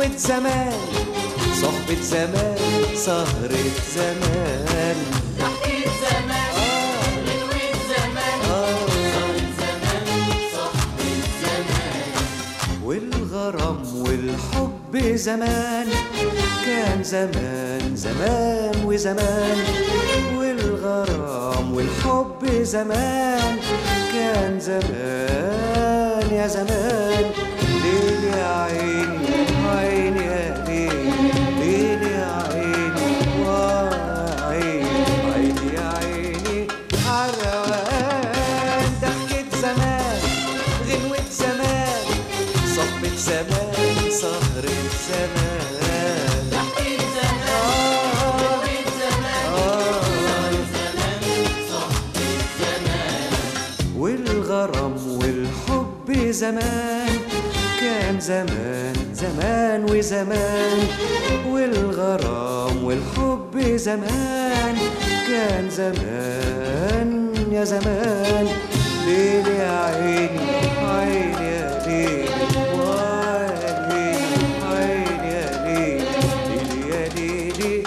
غنوة زمان صحبة زمان سهرة زمان تحكيم زمان غنوة زمان صارت زمان صحبة زمان والغرام والحب زمان كان زمان زمان وزمان والغرام والحب زمان كان زمان يا زمان ليل يا عيني عيني يا ليل ليل يا عيني وعيني عيني يا عيني عالروقان ضحكة زمان غنوة زمان صحبة زمان سهرة زمان تحكيم زمان غنوة زمان صارت زمان صحبة زمان والغرام والحب زمان كان زمان زمان وزمان والغرام والحب زمان كان زمان يا زمان ليل يا عيني عيني يا ليل وعيني عيني يا ليل ليل يا ليلي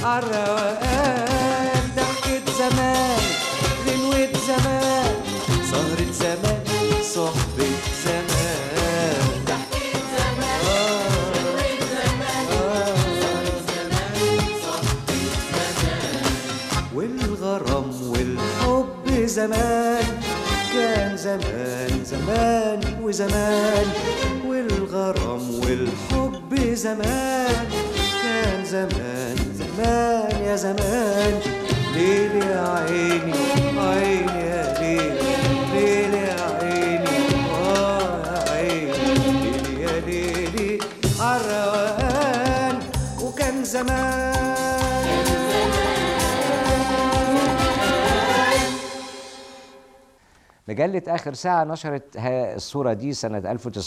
عالروقان ضحكة زمان غنوة زمان سهرة زمان صحبة زمان تحكيم زمان غنوة زمان صارت زمان صحبة زمان والغرام والحب زمان كان زمان زمان وزمان والغرام والحب زمان كان زمان زمان يا زمان ليل يا عيني عيني يا ليل ليل يا عيني آه يا عيني ليل يا ليلي عالروقان وكان زمان مجلة آخر ساعة نشرت ها- الصورة دي سنة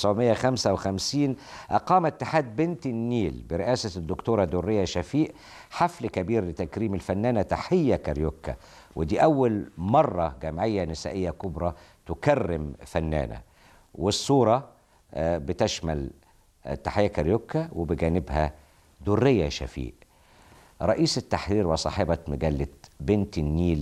1955 أقام اتحاد بنت النيل برئاسة الدكتورة درية شفيق حفل كبير لتكريم الفنانة تحية كاريوكا ودي أول مرة جمعية نسائية كبرى تكرم فنانة والصورة آه، بتشمل آه، تحية كاريوكا وبجانبها درية شفيق رئيس التحرير وصاحبة مجلة بنت النيل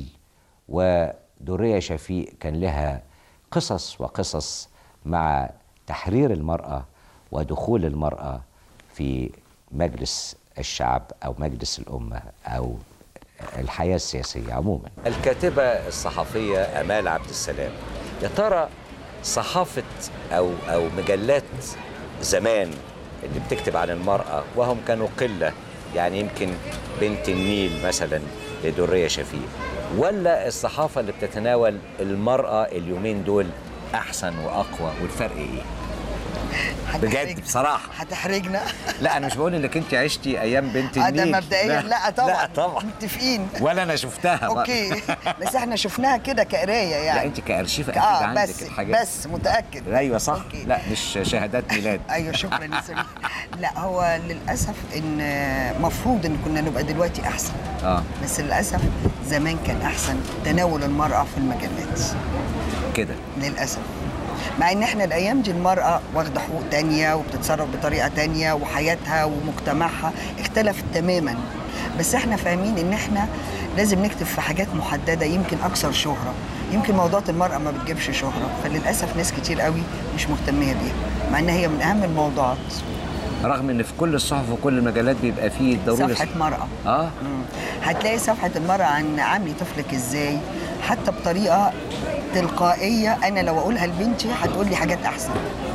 ودورية شفيق كان لها قصص وقصص مع تحرير المرأة ودخول المرأة في مجلس الشعب أو مجلس الأمة أو الحياة السياسية عموما الكاتبة الصحفية أمال عبد السلام يا ترى صحافة أو أو مجلات زمان اللي بتكتب عن المرأة وهم كانوا قلة يعني يمكن بنت النيل مثلا لدرية شفيق ولا الصحافة اللي بتتناول المرأة اليومين دول أحسن وأقوى والفرق إيه؟ بجد هتحرجنا. بصراحة هتحرجنا لا أنا مش بقول إنك أنت عشتي أيام بنت آه، النيل ده مبدئيا لا طبعا لا طبعا متفقين ولا أنا شفتها بقى. اوكي بس احنا شفناها كده كقرايه يعني لا أنت كأرشيفة أكيد اه عندك بس الحاجات بس متاكد ايوه صح أوكي. لا مش شهادات ميلاد ايوه شكرا يا سمير لا هو للاسف ان مفروض ان كنا نبقى دلوقتي احسن اه بس للاسف زمان كان احسن تناول المراه في المجلات كده للاسف مع ان احنا الايام دي المراه واخده حقوق تانية وبتتصرف بطريقه تانية وحياتها ومجتمعها اختلفت تماما بس احنا فاهمين ان احنا لازم نكتب في حاجات محدده يمكن اكثر شهره يمكن موضوعات المراه ما بتجيبش شهره فللاسف ناس كتير قوي مش مهتميه بيها مع ان هي من اهم الموضوعات رغم ان في كل الصحف وكل المجلات بيبقى فيه ضروري صفحه مراه اه مم. هتلاقي صفحة المرأة عن عاملي طفلك ازاي حتى بطريقة تلقائية أنا لو أقولها لبنتي هتقول لي حاجات أحسن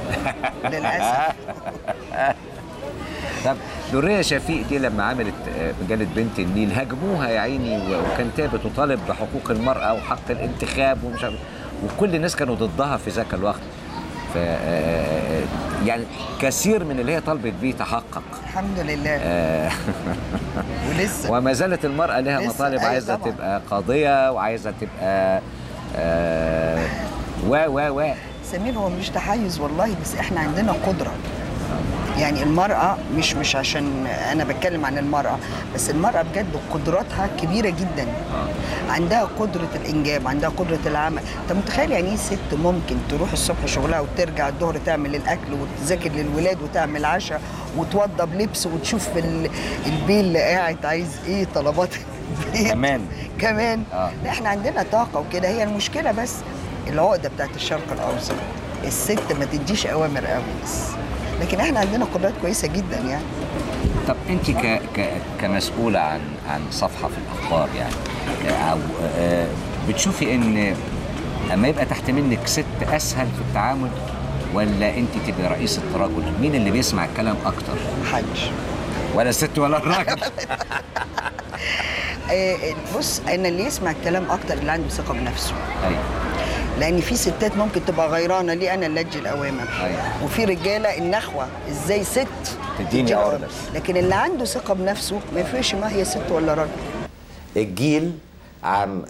للأسف طب درية شفيق دي لما عملت آه، مجلة بنت النيل هاجموها يا عيني و- وكانت هي بتطالب بحقوق المرأة وحق الانتخاب ومش عارف وكل الناس كانوا ضدها في ذاك الوقت ف آه، يعني كثير من اللي هي طالبت بيه تحقق الحمد لله آه، ولسه وما زالت المرأة لها لسه، مطالب أيوة عايزة طبعاً. تبقى قاضية وعايزة تبقى آه، و و و سمير هو مش تحيز والله بس احنا عندنا قدرة يعني المرأة مش مش عشان أنا بتكلم عن المرأة بس المرأة بجد قدراتها كبيرة جدا عندها قدرة الإنجاب عندها قدرة العمل أنت متخيل يعني إيه ست ممكن تروح الصبح شغلها وترجع الظهر تعمل الأكل وتذاكر للولاد وتعمل عشاء وتوضب لبس وتشوف ال- البيل اللي قاعد عايز إيه طلبات البيت. كمان كمان آه. لا احنا عندنا طاقه وكده هي المشكله بس العقده بتاعت الشرق الاوسط الست ما تديش اوامر قوي بس لكن احنا عندنا قدرات كويسه جدا يعني طب انت ك... ك... كمسؤوله عن عن صفحه في الاخبار يعني او آه، بتشوفي ان اما يبقى تحت منك ست اسهل في التعامل ولا انت تبقى رئيسه رجل مين اللي بيسمع الكلام اكتر محدش ولا الست ولا الراجل آه، بص انا اللي يسمع الكلام اكتر اللي عنده ثقه بنفسه ايوه لان في ستات ممكن تبقى غيرانه ليه انا اللي ادي الاوامر أيوة. وفي رجاله النخوه ازاي ست تديني تدي الأوامر. orders. لكن اللي عنده ثقه بنفسه ما يفرقش ما هي ست ولا راجل الجيل عام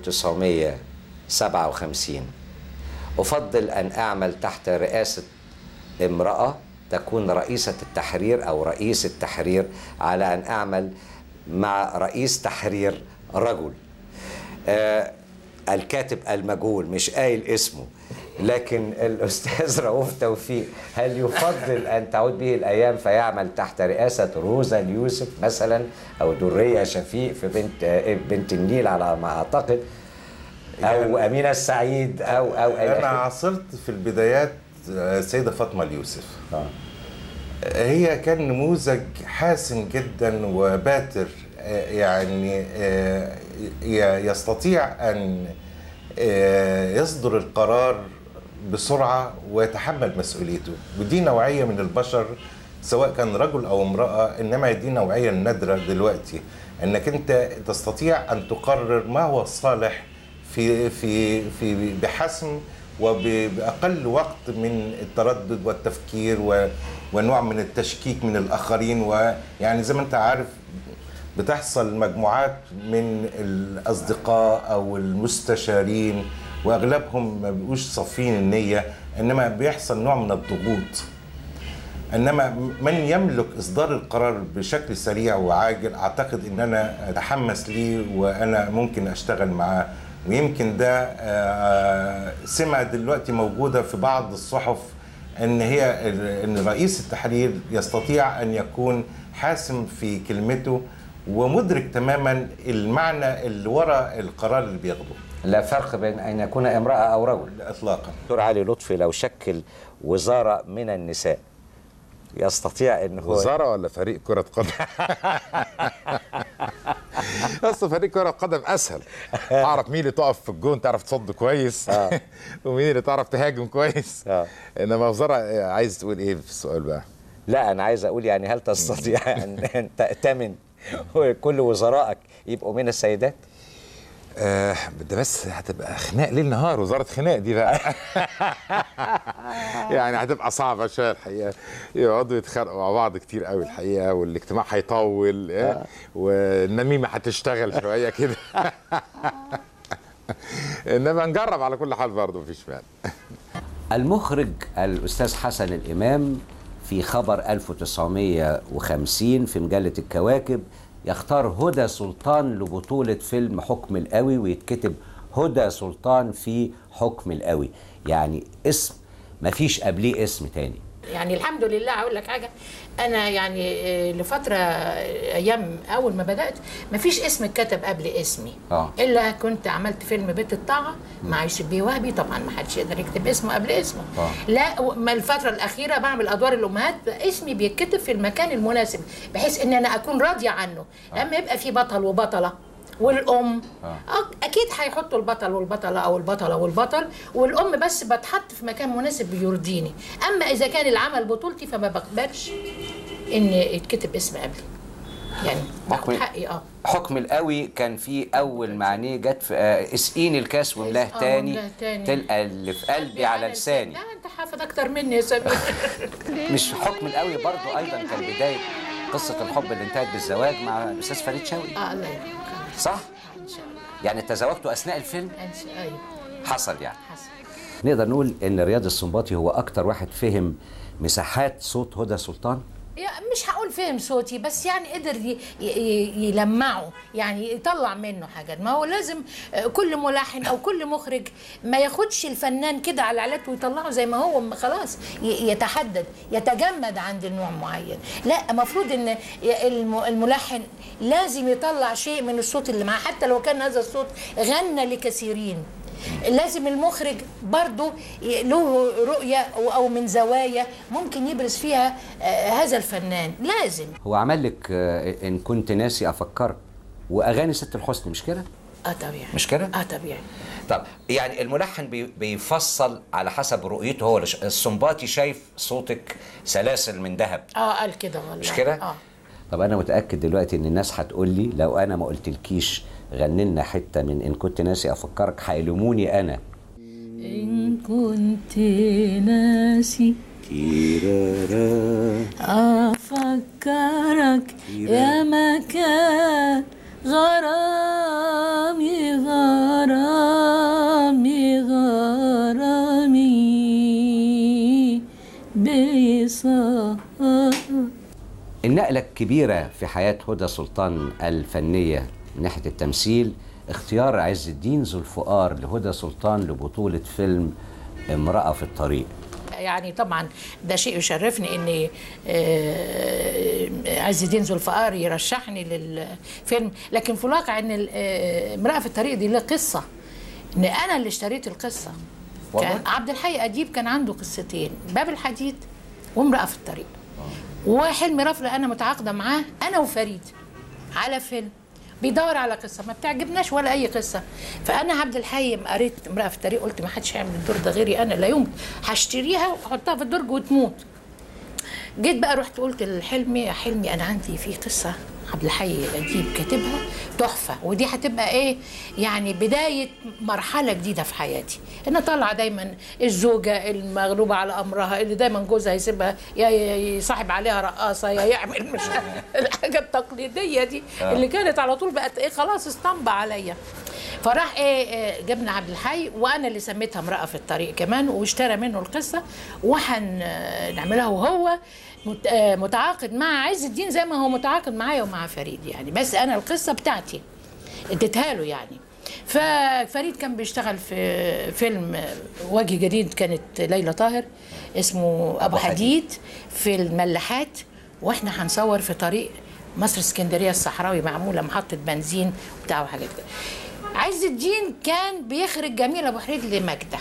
1957 أفضل أن أعمل تحت رئاسة امرأة تكون رئيسة التحرير أو رئيس التحرير على أن أعمل مع رئيس تحرير رجل آه الكاتب المجهول مش قايل اسمه لكن الأستاذ رؤوف توفيق هل يفضل أن تعود به الأيام فيعمل تحت رئاسة روزا اليوسف مثلا أو درية شفيق في بنت آه، بنت النيل على ما أعتقد أو أمينة السعيد أو أو إلى انا آخره. عاصرت في البدايات آه، السيده فاطمه اليوسف آه. هي كان نموذج حاسم جدا وباتر آه، يعني آه، ي- يستطيع ان آه، يصدر القرار بسرعه ويتحمل مسؤوليته ودي نوعيه من البشر سواء كان رجل او امراه انما دي نوعيه نادره دلوقتي انك انت تستطيع ان تقرر ما هو الصالح في في في بحسم وبأقل وقت من التردد والتفكير و- ونوع من التشكيك من الآخرين ويعني زي ما أنت عارف بتحصل مجموعات من الأصدقاء أو المستشارين وأغلبهم ما بيبقوش صافين النية إنما بيحصل نوع من الضغوط انما من يملك اصدار القرار بشكل سريع وعاجل اعتقد ان انا اتحمس ليه وانا ممكن اشتغل معاه ويمكن ده آه، سمه دلوقتي موجوده في بعض الصحف ان هي ال- ان رئيس التحرير يستطيع ان يكون حاسم في كلمته ومدرك تماما المعنى اللي وراء القرار اللي بياخده لا فرق بين أن يكون امرأة أو رجل اطلاقا دكتور علي لطفي لو شكل وزارة من النساء يستطيع أن هو وزارة ولا فريق كرة قدم؟ بس فريق كرة قدم أسهل أعرف مين اللي تقف في الجون تعرف تصد كويس ومين اللي تعرف تهاجم كويس آه. إنما وزارة آه، عايز تقول إيه في السؤال بقى؟ لا أنا عايز أقول يعني هل تستطيع أن أن تأتمن كل وزرائك يبقوا من السيدات؟ آه ده بس هتبقى خناق ليل نهار وزارة خناق دي بقى يعني هتبقى صعبة شوية الحقيقة يقعدوا يتخانقوا مع بعض كتير قوي الحقيقة والاجتماع هيطول آه. والنميمة هتشتغل شوية كده انما نجرب على كل حال برضه مفيش مانع المخرج الأستاذ حسن الإمام في خبر 1950 في مجلة الكواكب يختار هدى سلطان لبطولة فيلم حكم القوي ويتكتب هدى سلطان في حكم القوي يعني اسم مفيش قبليه اسم تاني يعني الحمد لله اقول لك حاجه انا يعني آه، لفتره آه، ايام اول ما بدات ما فيش اسم اتكتب قبل اسمي آه. الا كنت عملت فيلم بيت الطاعه مع يوسف بيه وهبي طبعا ما حدش يقدر يكتب اسمه قبل اسمه آه. لا و- ما الفتره الاخيره بعمل ادوار الامهات اسمي بيتكتب في المكان المناسب بحيث ان انا اكون راضيه عنه لما يبقى في بطل وبطله والام آه. اكيد هيحطوا البطل والبطله او البطله والبطل والام بس بتحط في مكان مناسب بيرضيني اما اذا كان العمل بطولتي فما بقبلش ان يتكتب اسم قبلي يعني باخد حكم- حقي اه حكم القوي كان في أول معنيه جت في آه، اسقيني الكاس واملاه آه، تاني واملاه تاني. تلقى اللي في قلبي على لساني لا انت حافظ اكتر مني يا سمير مش حكم القوي برضو أيضا كان بداية قصة الحب اللي انتهت بالزواج مع الأستاذ فريد شوقي اه الله يرحمه صح؟ ان شاء الله يعني تزوجتوا أثناء الفيلم ان شاء ايوه حصل يعني حسن نقدر نقول ان رياض السنباطي هو اكتر واحد فهم مساحات صوت هدى سلطان يعني مش هقول فهم صوتي بس يعني قدر ي- ي- يلمعه يعني يطلع منه حاجات ما هو لازم آه، كل ملحن او كل مخرج ما ياخدش الفنان كده على علاته ويطلعه زي ما هو م- خلاص ي- يتحدد يتجمد عند نوع معين لا المفروض ان ي- الم- الملحن لازم يطلع شيء من الصوت اللي معاه حتى لو كان هذا الصوت غنى لكثيرين لازم المخرج برضو ي- له رؤية أو- أو من زوايا ممكن يبرز فيها آه، هذا الفنان لازم هو عمل لك آه، ان كنت ناسي افكرك واغاني ست الحسن مش كده اه طبيعي مش كده؟ اه طبيعي طب يعني الملحن بي بيفصل على حسب رؤيته هو الش- السنباطي شايف صوتك سلاسل من ذهب اه قال كده والله مش كده؟ اه طب انا متاكد دلوقتي ان الناس هتقول لي لو انا ما قلتلكيش غني لنا حته من ان كنت ناسي افكرك هيلوموني انا إن كنت ناسي أفكرك يا مكان غرامي غرامي غرامي بيصار النقلة الكبيرة في حياة هدى سلطان الفنية من ناحية التمثيل اختيار عز الدين ذو الفقار لهدى سلطان لبطولة فيلم امرأة في الطريق يعني طبعا ده شيء يشرفني ان آه، عز الدين ذو الفقار يرشحني للفيلم لكن في الواقع ان ال- آه، امراه في الطريق دي لها قصه ان انا اللي اشتريت القصه والله؟ كان عبد الحي اديب كان عنده قصتين باب الحديد وامراه في الطريق وحلمي رفله انا متعاقده معاه انا وفريد على فيلم بيدور على قصه ما بتعجبناش ولا اي قصه فانا عبد الحي ما قريت امراه في الطريق قلت ما حدش هيعمل الدور ده غيري انا لا يمكن هشتريها واحطها في الدرج وتموت جيت بقى رحت قلت لحلمي يا حلمي انا عندي في قصه عبد الحي اديب كاتبها تحفه ودي هتبقى ايه يعني بدايه مرحله جديده في حياتي انا طالعه دايما الزوجه المغلوبه على امرها اللي دايما جوزها يسيبها يا ي- يصاحب عليها رقاصه يا يعمل مش الحاجه التقليديه دي اللي كانت على طول بقت ايه خلاص اسطمبة عليا فراح ايه إيه، جبنا عبد الحي وانا اللي سميتها امراه في الطريق كمان واشترى منه القصه وهنعملها وهو مت- آه، متعاقد مع عز الدين زي ما هو متعاقد معايا ومع فريد يعني بس انا القصه بتاعتي اديتها له يعني ففريد كان بيشتغل في فيلم وجه جديد كانت ليلى طاهر اسمه ابو حديد في الملاحات واحنا هنصور في طريق مصر اسكندريه الصحراوي معموله محطه بنزين وبتاع وحاجات كده عز الدين كان بيخرج جميل ابو حريد لماجده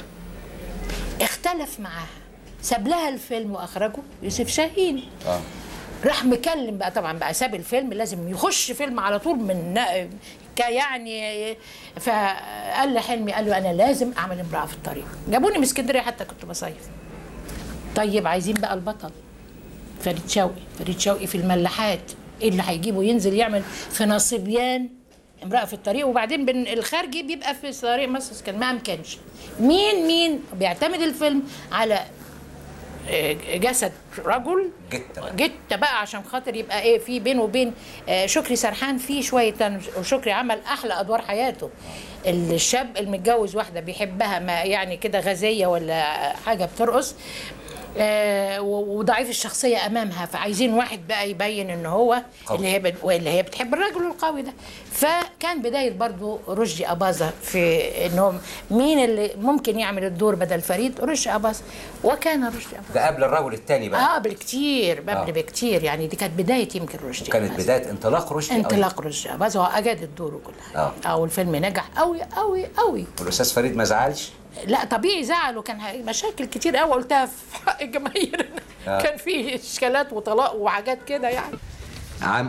اختلف معاها ساب لها الفيلم واخرجه يوسف شاهين اه راح مكلم بقى طبعا بقى ساب الفيلم لازم يخش فيلم على طول من ك يعني فقال لحلمي قال له انا لازم اعمل امراه في الطريق جابوني من اسكندريه حتى كنت بصيف طيب عايزين بقى البطل فريد شوقي فريد شوقي في الملاحات ايه اللي هيجيبه ينزل يعمل في نصبيان امرأة في الطريق وبعدين بين الخارجي بيبقى في طريق مصر كان ما امكنش مين مين بيعتمد الفيلم على آه، جسد رجل جتة بقى. جتة بقى عشان خاطر يبقى ايه في بينه وبين آه، شكري سرحان في شويه وشكري عمل احلى ادوار حياته الشاب المتجوز واحده بيحبها ما يعني كده غازيه ولا حاجه بترقص آه، و- وضعيف الشخصيه امامها فعايزين واحد بقى يبين ان هو قوي. اللي هي بت- واللي هي بتحب الرجل القوي ده فكان بدايه برضو رشدي اباظه في انهم مين اللي ممكن يعمل الدور بدل فريد رشدي اباظه وكان رشدي اباظه ده قبل الرجل الثاني بقى اه بالكتير قبل آه. بكتير يعني دي كانت بدايه يمكن رشدي كانت أباظة. بداية انطلاق رشدي أوي. انطلاق رشدي اباظه هو اجاد الدور وكل حاجه آه. اه والفيلم نجح قوي قوي قوي والاستاذ فريد ما زعلش لا طبيعي زعل وكان ه- مشاكل كتير قوي قلتها في حق الجماهير آه. كان في اشكالات وطلاق وحاجات كده يعني عام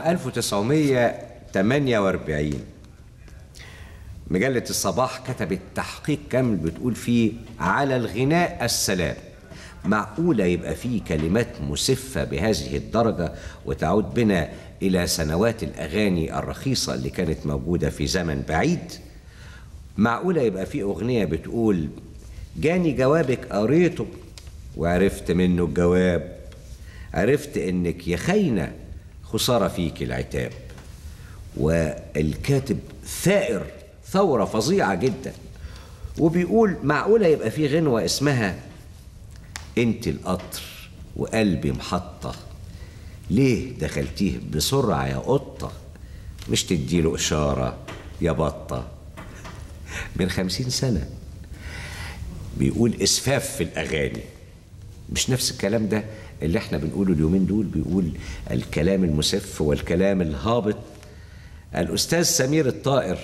1948 مجلة الصباح كتبت تحقيق كامل بتقول فيه على الغناء السلام معقولة يبقى فيه كلمات مسفة بهذه الدرجة وتعود بنا إلى سنوات الأغاني الرخيصة اللي كانت موجودة في زمن بعيد معقولة يبقى فيه أغنية بتقول جاني جوابك قريته وعرفت منه الجواب عرفت إنك يا خاينة خسارة فيك العتاب والكاتب ثائر ثورة فظيعة جدا وبيقول معقولة يبقى في غنوة اسمها انت القطر وقلبي محطة ليه دخلتيه بسرعة يا قطة مش تديله إشارة يا بطة من خمسين سنة بيقول إسفاف في الأغاني مش نفس الكلام ده اللي احنا بنقوله اليومين دول بيقول الكلام المسف والكلام الهابط الأستاذ سمير الطائر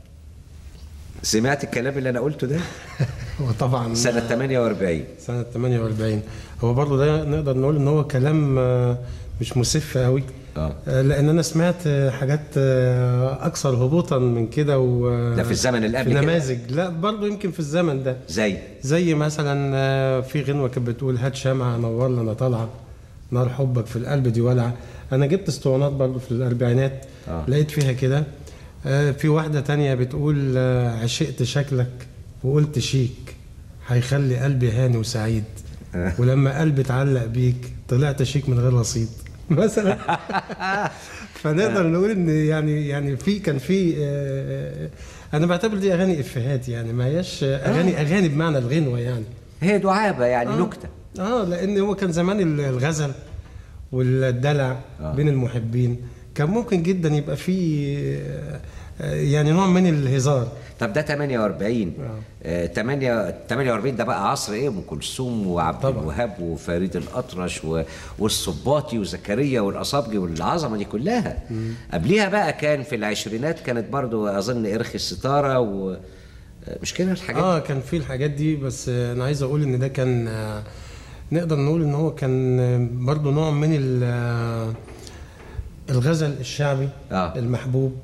سمعت الكلام اللي أنا قلته ده هو طبعا سنة 48 سنة 48 هو برضه ده نقدر نقول ان هو كلام آه، مش مسف قوي آه. آه، لان انا سمعت آه، حاجات آه، اكثر هبوطا من كده و ده في الزمن اللي قبل في كده؟ نماذج لا برضه يمكن في الزمن ده زي زي مثلا آه، في غنوه كانت بتقول هات شمعة نور لنا طالعه نار حبك في القلب دي ولعه انا جبت اسطوانات برضه في الاربعينات آه. لقيت فيها كده آه، في واحده تانية بتقول آه، عشقت شكلك وقلت شيك هيخلي قلبي هاني وسعيد ولما قلبي اتعلق بيك طلعت شيك من غير رصيد مثلا فنقدر نقول ان يعني يعني في كان في آه، انا بعتبر دي اغاني افيهات يعني ما هياش اغاني اغاني بمعنى الغنوه يعني هي دعابة يعني نكتة اه لان هو كان زمان ال- الغزل والدلع آه. بين المحبين كان ممكن جدا يبقى فيه آه، آه، يعني نوع من الهزار طب ده 48 آه. آه 8 48 ده بقى عصر ايه ام كلثوم وعبد طبعا. الوهاب وفريد الاطرش و... والصباطي وزكريا والاصابجي والعظمه دي كلها قبليها بقى كان في العشرينات كانت برضو اظن ارخي الستاره و آه، مش كده الحاجات اه كان في الحاجات دي بس آه، انا عايز اقول ان ده كان آه، نقدر نقول ان هو كان آه، برضو نوع من ال- آه، الغزل الشعبي آه. المحبوب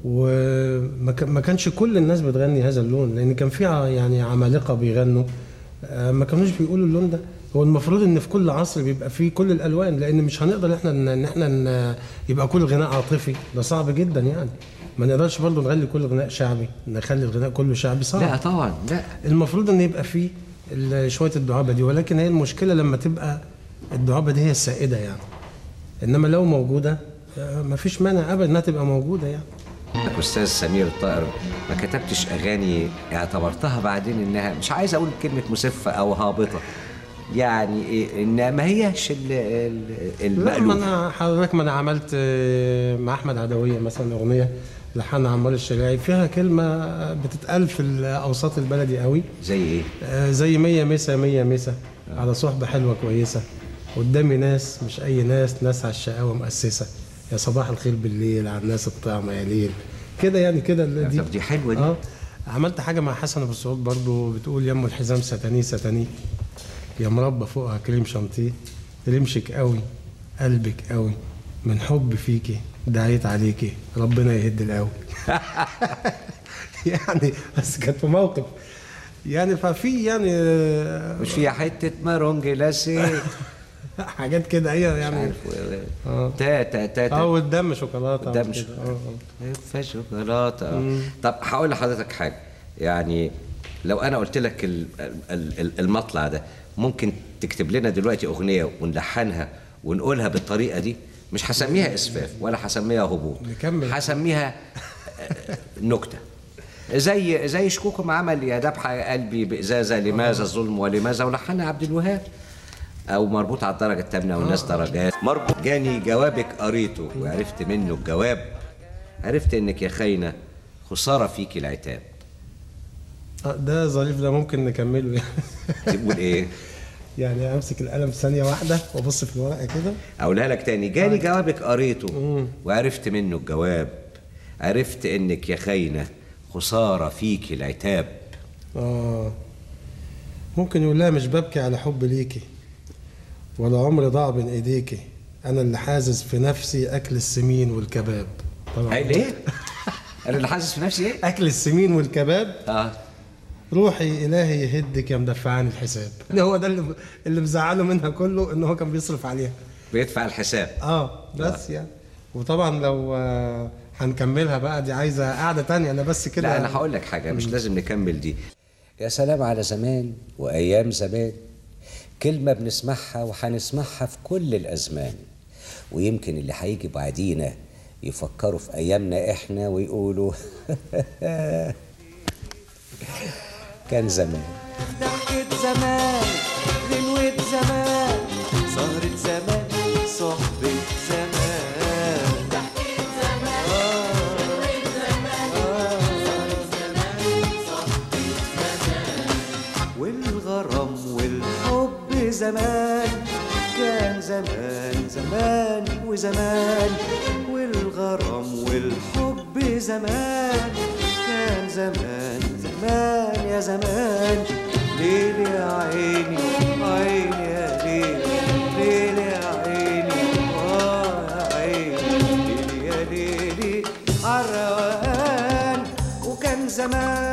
وما كان- ما كانش كل الناس بتغني هذا اللون لان كان في ع- يعني عمالقه بيغنوا آه، ما كانوش بيقولوا اللون ده هو المفروض ان في كل عصر بيبقى فيه كل الالوان لان مش هنقدر احنا ان إن احنا ن- يبقى كل غناء عاطفي ده صعب جدا يعني ما نقدرش برضه نغني كل غناء شعبي نخلي الغناء كله شعبي صعب لا طبعا لا المفروض ان يبقى فيه ال- شويه الدعابه دي ولكن هي المشكله لما تبقى الدعابه دي هي السائده يعني انما لو موجوده ما فيش مانع ابدا انها تبقى موجوده يعني استاذ سمير الطائر ما كتبتش اغاني اعتبرتها بعدين انها مش عايز اقول كلمه مسفه او هابطه يعني إيه ان ما هياش ال- ال- لا ما المألوف انا حضرتك ما انا عملت آه، مع احمد عدويه مثلا اغنيه لحن عمار الشريعي فيها كلمه بتتقال في الاوساط البلدي قوي زي ايه آه، زي مية مسا مية مسا على صحبة حلوة كويسة قدامي ناس مش أي ناس ناس على الشقاوة مؤسسة يا صباح الخير بالليل على الناس الطعمة يا ليل كده يعني كده ال- دي طب دي حلوة دي. اه عملت حاجة مع حسن أبو السعود برضو بتقول يم الحزام ستاني ستاني يا مربى فوقها كريم شانتيه رمشك قوي قلبك قوي من حب فيكي دعيت عليكي ربنا يهد القوي يعني بس كانت في موقف يعني ففي يعني آه، مش فيها حته مارونج لاسي حاجات كده هي مش يعني عارف آه. تا تا تا اه تا والدم شوكولاته قدام وكده. شوكولاتة. آه، آه. فيها شوكولاته آه. طب هقول لحضرتك حاجه يعني لو انا قلت لك ال- ال- ال- المطلع ده ممكن تكتب لنا دلوقتي اغنيه ونلحنها ونقولها بالطريقه دي مش هسميها اسفاف ولا هسميها هبوط نكمل. هسميها آه، نكته زي زي شكوكم عمل يا دبحة قلبي بإزازة لماذا الظلم ولماذا ولحنها عبد الوهاب أو مربوط على الدرجة الثامنة والناس درجات مربوط جاني جوابك قريته وعرفت منه الجواب عرفت إنك يا خاينة خسارة فيك العتاب آه، ده ظريف ده ممكن نكمله يعني تقول إيه؟ يعني امسك القلم ثانيه واحده وابص في الورقه كده أقولها لك تاني جاني جوابك قريته وعرفت منه الجواب عرفت إنك يا خاينة خسارة فيك العتاب اه ممكن يقول لها مش ببكي على حب ليكي ولا عمري ضاع بين ايديكي انا اللي حازز في نفسي اكل السمين والكباب طبعا قال إيه؟ أنا اللي حاسس في نفسي إيه؟ اكل السمين والكباب آه روحي الهي يهدك يا مدفعاني الحساب هو ده اللي اللي مزعله منها كله ان هو كان بيصرف عليها بيدفع الحساب اه بس يعني وطبعا لو آه، هنكملها بقى دي عايزه قعده تانية انا بس كده لا انا هقول لك حاجه مش لازم نكمل دي يا سلام على زمان وايام زمان كلمه بنسمعها وهنسمعها في كل الازمان ويمكن اللي هيجي بعدينا يفكروا في ايامنا احنا ويقولوا كان زمان ضحكة زمان غنوة زمان سهرة زمان صحبة زمان ضحكة زمان غنوة زمان زمان صحبة زمان والغرام والحب زمان كان زمان زمان وزمان والغرام والحب زمان كان زمان زمان يا زمان ليل يا عيني عيني يا ليل ليل يا عيني اه يا عيني ليل يا ليلي عالروقان وكان زمان